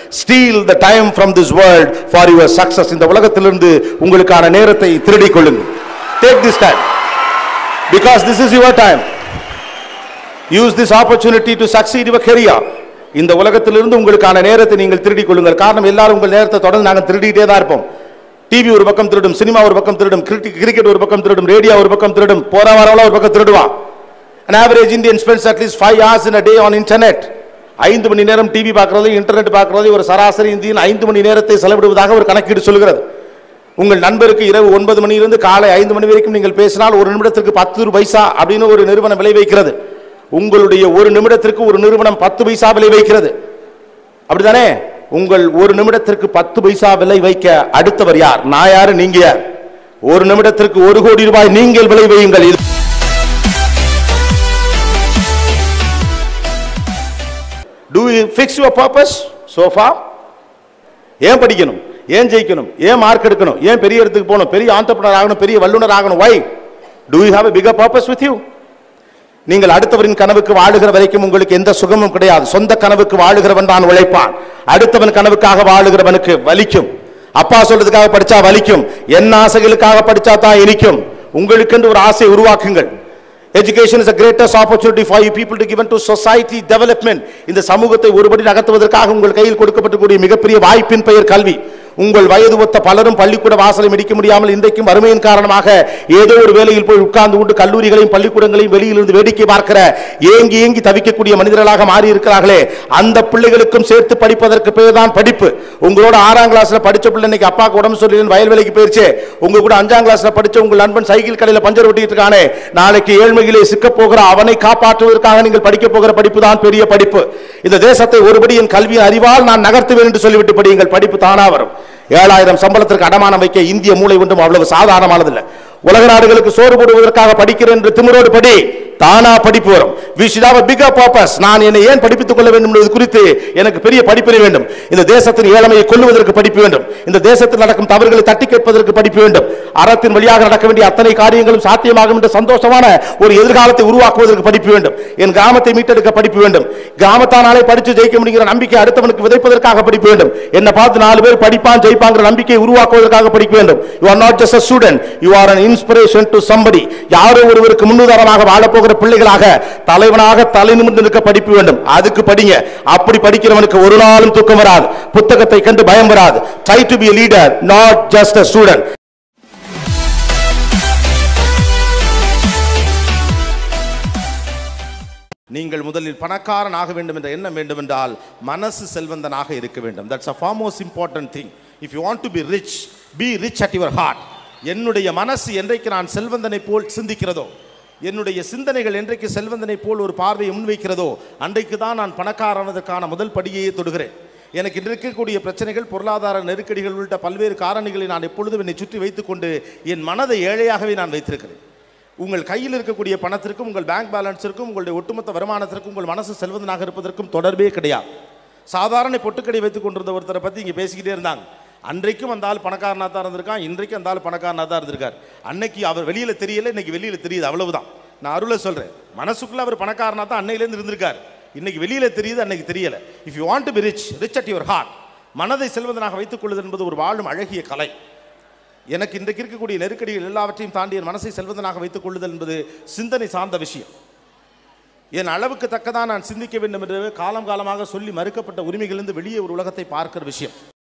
steal the time from this world for your success இந்த உலகத்திலிருந்து உங்களுக்கான நேரத்தை திருடிக் கொள்ளுங்கள் take this time because this is your time use this opportunity to succeed your career இந்த உலகத்திலிருந்து உங்களுக்கான நேரத்தை நீங்கள் திருடிக் கொள்ளுங்கள் காரணம் எல்லாரும் உங்கள் நேரத்தை தொடர்ந்து நாங்கள் திருடிட்டே தான் இருப்போம் டிவி ஒரு பக்கம் திருடும் சினிமா ஒரு பக்கம் திருடும் கிரிக்கெட் ஒரு பக்கம் திருடும் ரேடியோ ஒரு பக்கம் திருடும் போற வரவெல்லாம் ஒரு பக்கம் திருடுவான் an average indian spends at least 5 hours in a day on internet ஐந்து மணி நேரம் டிவி பார்க்கறது இன்டர்நெட் பார்க்கறது ஒரு சராசரி இந்தியன் ஐந்து மணி நேரத்தை செலவிடுவதாக ஒரு கணக்கீடு சொல்கிறது உங்கள் நண்பருக்கு இரவு ஒன்பது மணியிலிருந்து காலை ஐந்து மணி வரைக்கும் நீங்கள் பேசினால் ஒரு நிமிடத்திற்கு பத்து பைசா அப்படின்னு ஒரு நிறுவனம் விலை வைக்கிறது உங்களுடைய ஒரு நிமிடத்திற்கு ஒரு நிறுவனம் பத்து பைசா விலை வைக்கிறது அப்படிதானே உங்கள் ஒரு நிமிடத்திற்கு பத்து பைசா விலை வைக்க அடுத்தவர் யார் நான் யாரு நீங்க யார் ஒரு நிமிடத்திற்கு ஒரு கோடி ரூபாய் நீங்கள் விலை வையுங்கள் இது do you fix your purpose so far ஏன் படிக்கணும் ஏன் ஜெயிக்கணும் ஏன் மார்க் எடுக்கணும் ஏன் பெரிய இடத்துக்கு போகணும் பெரிய ஆண்டர்பனர் ஆகணும் பெரிய வல்லுனர் ஆகணும் why do you have a bigger purpose with you நீங்கள் அடுத்தவரின் கனவுக்கு வாழுகிற வரைக்கும் உங்களுக்கு எந்த சுகமும் கிடையாது சொந்த கனவுக்கு வாழுகிறவன் தான் உழைப்பான் அடுத்தவன் கனவுக்காக வாழுகிறவனுக்கு வலிக்கும் அப்பா சொல்றதுக்காக படிச்சா வலிக்கும் என் ஆசைகளுக்காக படிச்சா தான் இனிக்கும் உங்களுக்கென்று ஒரு ஆசை உருவாக்குங்கள் Education is the greatest opportunity for you people to given to society development. இந்த சமூகத்தை ஒருபடி நகர்த்துவதற்காக உங்கள் கையில் கொடுக்கப்பட்டக்கூடிய மிகப்பெரிய வாய்ப்பின் பெயர் கல்வி உங்கள் வயது ஒத்த பலரும் பள்ளிக்கூட வாசலை மிடிக்க முடியாமல் இன்றைக்கும் வறுமையின் காரணமாக ஏதோ ஒரு வேலையில் போய் உட்கார்ந்து கொண்டு கல்லூரிகளையும் பள்ளிக்கூடங்களையும் வெளியிலிருந்து வேடிக்கை பார்க்கிற ஏங்கி ஏங்கி தவிக்கக்கூடிய மனிதர்களாக மாறி இருக்கிறார்களே அந்த பிள்ளைகளுக்கும் சேர்த்து படிப்பதற்கு பேர் தான் படிப்பு உங்களோட ஆறாம் கிளாஸ்ல படிச்ச பிள்ளை இன்னைக்கு அப்பாக்கு உடம்பு சொல்லி வயல் வேலைக்கு போயிருச்சு உங்க கூட அஞ்சாம் கிளாஸ்ல படிச்ச உங்கள் நண்பன் சைக்கிள் கடையில பஞ்சர் ஒட்டிட்டு இருக்கானே நாளைக்கு ஏழ்மையிலே சிக்க போகிற அவனை காப்பாற்றுவதற்காக நீங்கள் படிக்க போகிற படிப்பு தான் பெரிய படிப்பு இந்த தேசத்தை ஒருபடி என் கல்வியின் அறிவால் நான் நகர்த்துவேன் என்று சொல்லிவிட்டு படியுங்கள் படிப்பு தானா வரும் ஏழாயிரம் சம்பளத்திற்கு அடமானம் வைக்க இந்திய மூளை ஒன்றும் அவ்வளவு சாதாரணமானதில்லை உலக நாடுகளுக்கு சோறு போடுவதற்காக படிக்கிறேன் என்று திமிரோடு படி தானா படிப்பு வரும் we should have a bigger purpose நான் என்னை ஏன் படிப்பித்துக் கொள்ள வேண்டும் என்பது குறித்து எனக்கு பெரிய படிப்பினை வேண்டும் இந்த தேசத்தின் ஏழ்மையை கொல்லுவதற்கு படிப்பு வேண்டும் இந்த தேசத்தில் நடக்கும் தவறுகளை தட்டி கேட்பதற்கு படிப்பு வேண்டும் அறத்தின் வழியாக நடக்க வேண்டிய அத்தனை காரியங்களும் சாத்தியமாகும் என்ற சந்தோஷமான ஒரு எதிர்காலத்தை உருவாக்குவதற்கு படிப்பு வேண்டும் என் கிராமத்தை மீட்டெடுக்க படிப்பு வேண்டும் கிராமத்தானாலே படித்து ஜெயிக்க முடிகிற நம்பிக்கை அடுத்தவனுக்கு விதைப்பதற்காக படிப்பு வேண்டும் என்ன பார்த்து நாலு பேர் படிப்பான் ஜெயிப்பாங்கிற நம்பிக்கை உருவாக்குவதற்காக படிக்க வேண்டும் you are not just a student you are an inspiration to somebody யாரோ ஒருவருக்கு முன்னுதாரணமாக வாழப் போகிற பிள்ளைகளாக தலைவனாக தலை நிமிர்ந்து நிற்க படிப்பு வேண்டும் அதுக்கு படிங்க அப்படி படிக்கிறவனுக்கு ஒரு நாளும் தூக்கம் வராது புத்தகத்தை கண்டு பயம் வராது try to be a leader not just a student நீங்கள் முதலில் பணக்காரன் ஆக வேண்டும் என்ற எண்ணம் வேண்டும் என்றால் மனசு செல்வந்தனாக இருக்க வேண்டும் that's a far most important thing if you want to be rich be rich at your heart என்னுடைய மனசு என்றைக்கு நான் செல்வந்தனை போல் சிந்திக்கிறதோ என்னுடைய சிந்தனைகள் என்றைக்கு செல்வந்தனை போல் ஒரு பார்வையை முன்வைக்கிறதோ அன்றைக்கு தான் நான் பணக்காரனதற்கான முதல் படியையே தொடுகிறேன் எனக்கு இன்று இருக்கக்கூடிய பிரச்சனைகள் பொருளாதார நெருக்கடிகள் உள்ளிட்ட பல்வேறு காரணிகளை நான் எப்பொழுதும் என்னை சுற்றி வைத்துக்கொண்டு என் மனதை ஏழையாகவே நான் வைத்திருக்கிறேன் உங்கள் கையில் இருக்கக்கூடிய பணத்திற்கும் உங்கள் பேங்க் பேலன்ஸிற்கும் உங்களுடைய ஒட்டுமொத்த வருமானத்திற்கும் உங்கள் மனசு செல்வந்தனாக இருப்பதற்கும் தொடர்பே கிடையாது சாதாரண பொட்டுக்கடை வைத்துக் கொண்டிருந்த ஒருத்தரை பற்றி இங்கே பேசிக்கிட்டே இருந்தாங்க அன்றைக்கும் அந்த ஆள் பணக்காரனாக தான் இருந்திருக்கான் இன்றைக்கும் அந்த ஆள் பணக்காரனாக தான் இருந்திருக்கார் அன்னைக்கு அவர் வெளியில் தெரியல இன்னைக்கு வெளியில் தெரியுது அவ்வளவுதான் நான் அருளை சொல்கிறேன் மனசுக்குள்ள அவர் பணக்காரனாக தான் அன்னையிலேருந்து இருந்திருக்கார் இன்னைக்கு வெளியில தெரியுது அன்னைக்கு தெரியல if you want to be rich rich at your heart மனதை செல்வதனாக வைத்துக் கொள்வது என்பது ஒரு வாழும் அழகிய கலை எனக்கு இன்றைக்கு இருக்கக்கூடிய நெருக்கடிகள் எல்லாவற்றையும் தாண்டி என் மனசை செல்வதனாக வைத்துக் கொள்ளுதல் என்பது சிந்தனை சார்ந்த விஷயம் என் அளவுக்கு தக்கதான் நான் சிந்திக்க வேண்டும் என்று காலம் காலமாக சொல்லி மறுக்கப்பட்ட உரிமைகளிலிருந்து வெளியே ஒரு உலகத்தை பார்க்கிற விஷயம்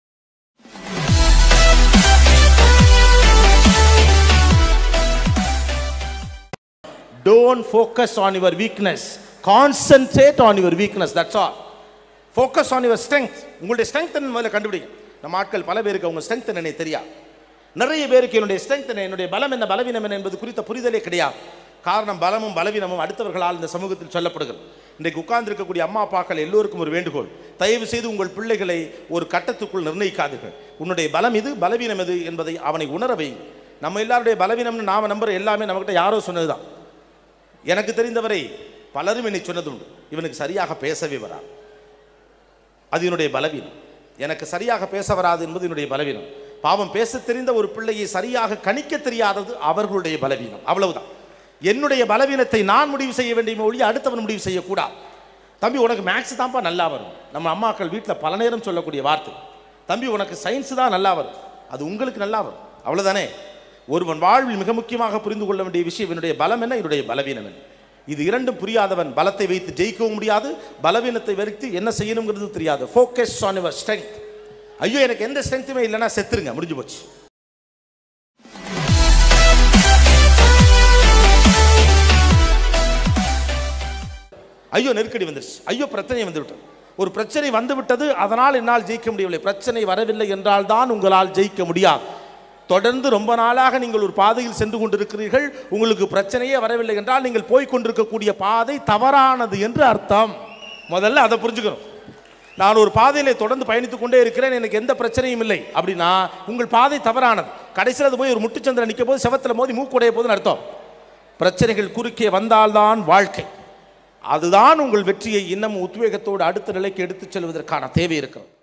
don't focus on your weakness concentrate on your weakness that's all focus on your strength உங்களுடைய ஸ்ட்ரென்த் முதல்ல கண்டுபிடிங்க நம்ம ஆட்கள் பல பேருக்கு அவங்க ஸ்ட்ரென்த் என்னை தெரியாது நிறைய பேருக்கு என்னுடைய ஸ்ட்ரென்த் என்ன என்னுடைய பலம் என்ன பலவீனம் என்ன என்பது குறித்த புரிதலே கிடையாது காரணம் பலமும் பலவீனமும் அடுத்தவர்களால் இந்த சமூகத்தில் சொல்லப்படுகிறது இன்றைக்கு உட்கார்ந்திருக்கக்கூடிய அம்மா அப்பாக்கள் எல்லோருக்கும் ஒரு வேண்டுகோள் தயவு செய்து உங்கள் பிள்ளைகளை ஒரு கட்டத்துக்குள் நிர்ணயிக்காதீர்கள் உன்னுடைய பலம் இது பலவீனம் எது என்பதை அவனை உணர வைங்க நம்ம எல்லாருடைய பலவீனம்னு நாம நம்புற எல்லாமே நம்மகிட்ட யாரோ சொன்னதுதான் எனக்கு தெரிந்தவரை பலரும் என்னை சொன்னதுண்டு இவனுக்கு சரியாக பேசவே வராது அது என்னுடைய பலவீனம் எனக்கு சரியாக பேச வராது என்பது என்னுடைய பலவீனம் பாவம் பேச தெரிந்த ஒரு பிள்ளையை சரியாக கணிக்க தெரியாதது அவர்களுடைய பலவீனம் அவ்வளவுதான் என்னுடைய பலவீனத்தை நான் முடிவு செய்ய வேண்டிய ஒழிய அடுத்தவன் முடிவு செய்யக்கூடாது தம்பி உனக்கு மேக்ஸ் தான்ப்பா நல்லா வரும் நம்ம அம்மாக்கள் வீட்டில் பல நேரம் சொல்லக்கூடிய வார்த்தை தம்பி உனக்கு சயின்ஸ் தான் நல்லா வரும் அது உங்களுக்கு நல்லா வரும் அவ்வளவுதானே ஒருவன் வாழ்வில் மிக முக்கியமாக புரிந்து கொள்ள வேண்டிய விஷயம் என்னுடைய பலம் என்ன என்னுடைய பலவீனம் என்ன இது இரண்டும் புரியாதவன் பலத்தை வைத்து ஜெயிக்கவும் முடியாது பலவீனத்தை வைத்து என்ன செய்யணுங்கிறது தெரியாது ஃபோக்கஸ் ஆன் யுவர் ஸ்ட்ரென்த் ஐயோ எனக்கு எந்த ஸ்ட்ரென்த்துமே இல்லைன்னா செத்துருங்க முடிஞ்சு போச்சு ஐயோ நெருக்கடி வந்துருச்சு ஐயோ பிரச்சனை வந்து விட்டது ஒரு பிரச்சனை வந்து விட்டது அதனால் என்னால் ஜெயிக்க முடியவில்லை பிரச்சனை வரவில்லை என்றால் தான் உங்களால் ஜெயிக்க முடியாது தொடர்ந்து ரொம்ப நாளாக நீங்கள் ஒரு பாதையில் சென்று கொண்டிருக்கிறீர்கள் உங்களுக்கு பிரச்சனையே வரவில்லை என்றால் நீங்கள் போய் கொண்டிருக்கக்கூடிய பாதை தவறானது என்று அர்த்தம் முதல்ல அதை புரிஞ்சுக்கணும் நான் ஒரு பாதையிலே தொடர்ந்து பயணித்துக் கொண்டே இருக்கிறேன் எனக்கு எந்த பிரச்சனையும் இல்லை அப்படின்னா உங்கள் பாதை தவறானது கடைசியில் அது போய் ஒரு முட்டுச்சந்திரன் நிற்க போது செவத்தில் மோதி மூக்குடைய போதுன்னு அர்த்தம் பிரச்சனைகள் குறுக்கே வந்தால்தான் வாழ்க்கை அதுதான் உங்கள் வெற்றியை இன்னும் உத்வேகத்தோடு அடுத்த நிலைக்கு எடுத்துச் செல்வதற்கான தேவை இருக்கிறது